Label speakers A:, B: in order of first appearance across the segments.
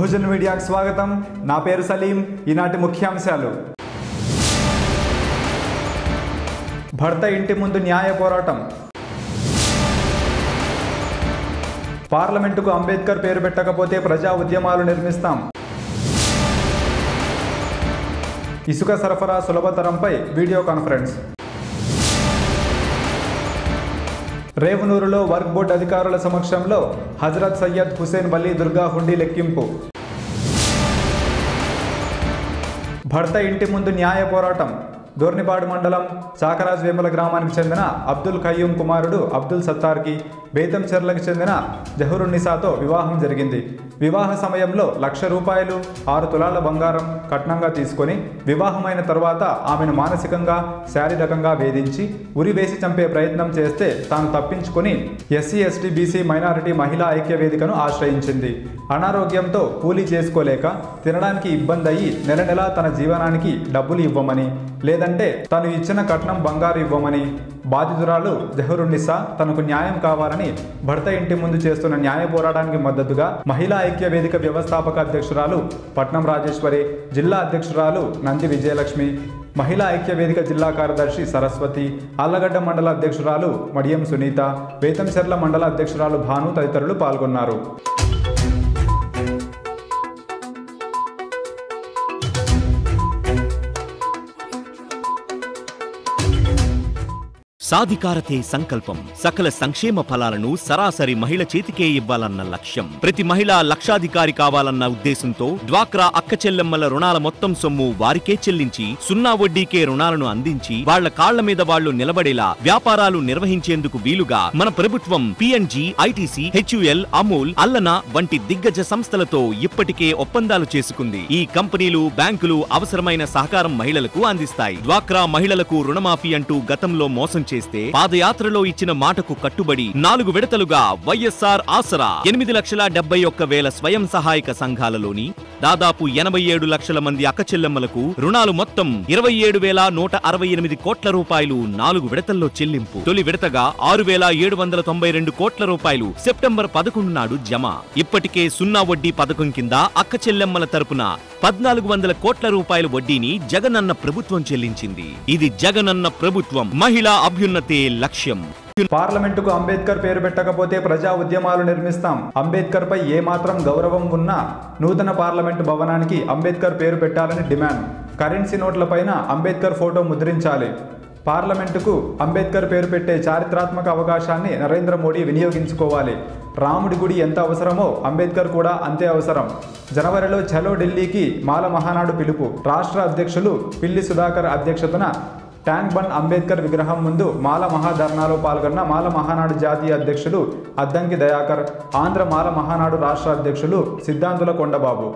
A: న్యూజన్ మీడియాకు స్వాగతం నా పేరు సలీం ఈనాటి ముఖ్యాంశాలు భర్త ఇంటి ముందు న్యాయ పోరాటం పార్లమెంటుకు అంబేద్కర్ పేరు పెట్టకపోతే ప్రజా ఉద్యమాలు నిర్మిస్తాం ఇసుక సరఫరా సులభతరంపై వీడియో కాన్ఫరెన్స్ రేవునూరులో వర్క్ బోర్డు అధికారుల సమక్షంలో హజరత్ సయ్యద్ హుసేన్ వలీ దుర్గా హుండీ లెక్కింపు భర్త ఇంటి ముందు న్యాయ పోరాటం దోర్నిపాడు మండలం చాకరాజ్ వేముల గ్రామానికి చెందిన అబ్దుల్ ఖయ్యూం కుమారుడు అబ్దుల్ సత్తార్కి బేతంచెర్లకు చెందిన జహురున్నిసాతో వివాహం జరిగింది వివాహ సమయంలో లక్ష రూపాయలు ఆరు తులాల బంగారం కట్నంగా తీసుకొని వివాహమైన తర్వాత ఆమెను మానసికంగా శారీరకంగా వేధించి ఉరి వేసి చంపే ప్రయత్నం చేస్తే తాను తప్పించుకొని ఎస్సీ ఎస్టీ బీసీ మైనారిటీ మహిళా ఐక్య వేదికను ఆశ్రయించింది అనారోగ్యంతో కూలీ చేసుకోలేక తినడానికి ఇబ్బంది అయ్యి నెల నెలా తన జీవనానికి డబ్బులు ఇవ్వమని లేదంటే తను ఇచ్చిన కట్నం బంగారు ఇవ్వమని బాధితురాలు జహరున్నిసా తనకు న్యాయం కావాలని భర్త ఇంటి ముందు చేస్తున్న న్యాయ పోరాటానికి మద్దతుగా మహిళా ఐక్య వేదిక వ్యవస్థాపక అధ్యక్షురాలు పట్నం రాజేశ్వరి జిల్లా అధ్యక్షురాలు నంది విజయలక్ష్మి మహిళా ఐక్య వేదిక జిల్లా కార్యదర్శి సరస్వతి ఆళ్లగడ్డ మండల అధ్యక్షురాలు మడియం సునీత బేతంచెర్ల మండల అధ్యక్షురాలు భాను తదితరులు పాల్గొన్నారు
B: సాధికారతే సంకల్పం సకల సంక్షేమ ఫలాలను సరాసరి మహిళ చేతికే ఇవ్వాలన్న లక్ష్యం ప్రతి మహిళ లక్షాధికారి కావాలన్న ఉద్దేశంతో డ్వాక్రా అక్క చెల్లెమ్మల రుణాల మొత్తం సొమ్ము వారికే చెల్లించి సున్నా వడ్డీకే రుణాలను అందించి వాళ్ల కాళ్ల మీద వాళ్లు నిలబడేలా వ్యాపారాలు నిర్వహించేందుకు వీలుగా మన ప్రభుత్వం పిఎన్జి ఐటీసీ హెచ్యుఎల్ అమూల్ అల్లన వంటి దిగ్గజ సంస్థలతో ఇప్పటికే ఒప్పందాలు చేసుకుంది ఈ కంపెనీలు బ్యాంకులు అవసరమైన సహకారం మహిళలకు అందిస్తాయి డ్వాక్రా మహిళలకు రుణమాఫీ అంటూ గతంలో మోసం చేస్తే పాదయాత్రలో ఇచ్చిన మాటకు కట్టుబడి నాలుగు విడతలుగా వైఎస్ఆర్ ఆసరా ఎనిమిది లక్షల డెబ్బై ఒక్క వేల స్వయం సహాయక సంఘాలలోని దాదాపు ఎనభై ఏడు లక్షల మంది అక్కచెల్లెమ్మలకు రుణాలు మొత్తం ఇరవై ఏడు వేల నూట అరవై ఎనిమిది కోట్ల రూపాయలు నాలుగు విడతల్లో చెల్లింపు తొలి విడతగా ఆరు వేల ఏడు వందల తొంభై రెండు కోట్ల రూపాయలు సెప్టెంబర్ పదకొండు నాడు జమ ఇప్పటికే సున్నా వడ్డీ పథకం కింద అక్క చెల్లెమ్మల తరపున పద్నాలుగు వందల కోట్ల రూపాయల వడ్డీని జగనన్న ప్రభుత్వం చెల్లించింది ఇది జగనన్న ప్రభుత్వం మహిళా అభ్యున్నతే లక్ష్యం
A: పార్లమెంటుకు అంబేద్కర్ పేరు పెట్టకపోతే ప్రజా ఉద్యమాలు నిర్మిస్తాం అంబేద్కర్ పై ఏమాత్రం గౌరవం ఉన్నా నూతన పార్లమెంటు భవనానికి అంబేద్కర్ పేరు పెట్టాలని డిమాండ్ కరెన్సీ నోట్లపైన అంబేద్కర్ ఫోటో ముద్రించాలి పార్లమెంటుకు అంబేద్కర్ పేరు పెట్టే చారిత్రాత్మక అవకాశాన్ని నరేంద్ర మోడీ వినియోగించుకోవాలి రాముడి గుడి ఎంత అవసరమో అంబేద్కర్ కూడా అంతే అవసరం జనవరిలో చలో ఢిల్లీకి మాల మహానాడు పిలుపు రాష్ట్ర అధ్యక్షులు పిల్లి సుధాకర్ అధ్యక్షతన ట్యాంక్ బండ్ అంబేద్కర్ విగ్రహం ముందు మాల మహాధర్నాలో పాల్గొన్న మాల మహానాడు జాతీయ అధ్యక్షులు అద్దంకి దయాకర్ ఆంధ్ర మాల మహానాడు రాష్ట్ర అధ్యక్షులు సిద్ధాంతుల కొండబాబు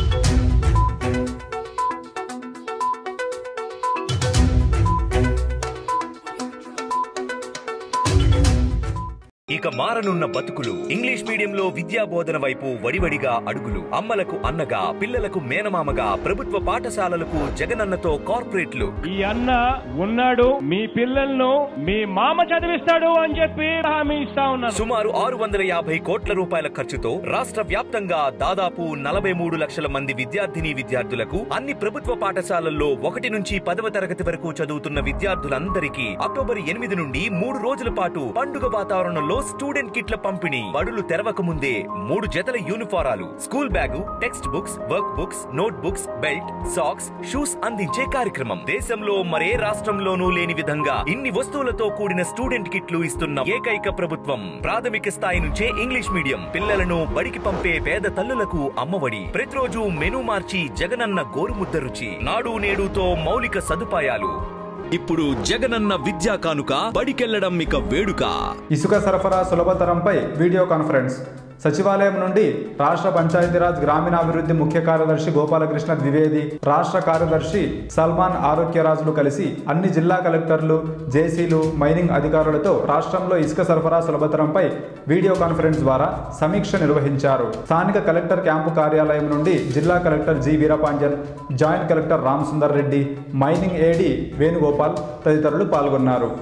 B: ఇక మారనున్న బతుకులు ఇంగ్లీష్ మీడియంలో విద్యా బోధన వైపు వడివడిగా అడుగులు అమ్మలకు అన్నగా పిల్లలకు మేనమామగా ప్రభుత్వ పాఠశాలలకు జగనన్నతో కార్పొరేట్లు
C: ఈ అన్న ఉన్నాడు మీ పిల్లలను మీ మామ చదివిస్తాడు అని చెప్పి హామీ ఇస్తా ఉన్నాను
B: సుమారు ఆరు వందల యాభై కోట్ల రూపాయల ఖర్చుతో రాష్ట్ర వ్యాప్తంగా దాదాపు నలభై మూడు లక్షల మంది విద్యార్థిని విద్యార్థులకు అన్ని ప్రభుత్వ పాఠశాలల్లో ఒకటి నుంచి పదవ తరగతి వరకు చదువుతున్న విద్యార్థులందరికీ అక్టోబర్ ఎనిమిది నుండి మూడు రోజుల పాటు పండుగ వాతావరణంలో స్టూడెంట్ కిట్ల పంపిణీ బడులు తెరవక ముందే మూడు జతల యూనిఫారాలు school bag textbooks workbooks notebooks belt socks shoes అందించే కార్యక్రమం దేశంలో మరే రాష్ట్రంలోనూ లేని విధంగా ఇన్ని వస్తువులతో కూడిన స్టూడెంట్ కిట్లు ఇస్తున్న ఏకైక ప్రభుత్వం ప్రాథమిక స్థాయి నుంచే ఇంగ్లీష్ మీడియం పిల్లలను బడికి పంపే పేద తల్లులకు అమ్మఒడి ప్రతిరోజు మెనూ మార్చి జగనన్న గోరుముద్ద రుచి నాడు నేడుతో మౌలిక సదుపాయాలు ఇప్పుడు జగనన్న విద్యా కానుక బడికెళ్లడం ఇక వేడుక
A: ఇసుక సరఫరా సులభతరంపై వీడియో కాన్ఫరెన్స్ సచివాలయం నుండి రాష్ట్ర పంచాయతీరాజ్ గ్రామీణాభివృద్ధి ముఖ్య కార్యదర్శి గోపాలకృష్ణ ద్వివేది రాష్ట్ర కార్యదర్శి సల్మాన్ ఆరోగ్యరాజులు కలిసి అన్ని జిల్లా కలెక్టర్లు జేసీలు మైనింగ్ అధికారులతో రాష్ట్రంలో ఇసుక సరఫరా సులభతరంపై వీడియో కాన్ఫరెన్స్ ద్వారా సమీక్ష నిర్వహించారు స్థానిక కలెక్టర్ క్యాంపు కార్యాలయం నుండి జిల్లా collector G Veerapanjan joint collector Ram Sundar Reddy mining AD Venugopal తదితరులు పాల్గొన్నారు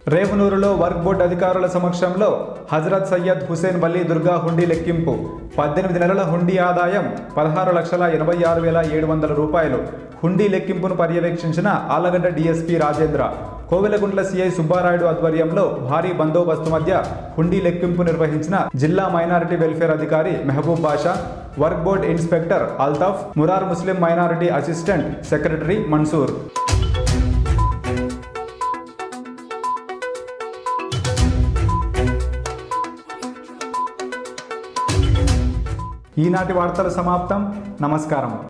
A: రేవునూరులో వర్క్ బోర్డు అధికారుల సమక్షంలో హజరత్ సయ్యద్ హుసేన్ వలీ దుర్గా హుండీ లెక్కింపు పద్దెనిమిది నెలల హుండీ ఆదాయం పదహారు లక్షల ఎనభై ఆరు వేల ఏడు వందల రూపాయలు హుండీ లెక్కింపును పర్యవేక్షించిన ఆలగడ్డ డీఎస్పీ రాజేంద్ర కోవెలగుంట్ల సిఐ సుబ్బారాయుడు ఆధ్వర్యంలో భారీ బందోబస్తు మధ్య హుండీ లెక్కింపు నిర్వహించిన జిల్లా మైనారిటీ వెల్ఫేర్ అధికారి మెహబూబ్ బాషా వర్క్ board inspector Altaf Murar Muslim minority assistant secretary Mansoor ఈనాటి వార్తలు సమాప్తం నమస్కారం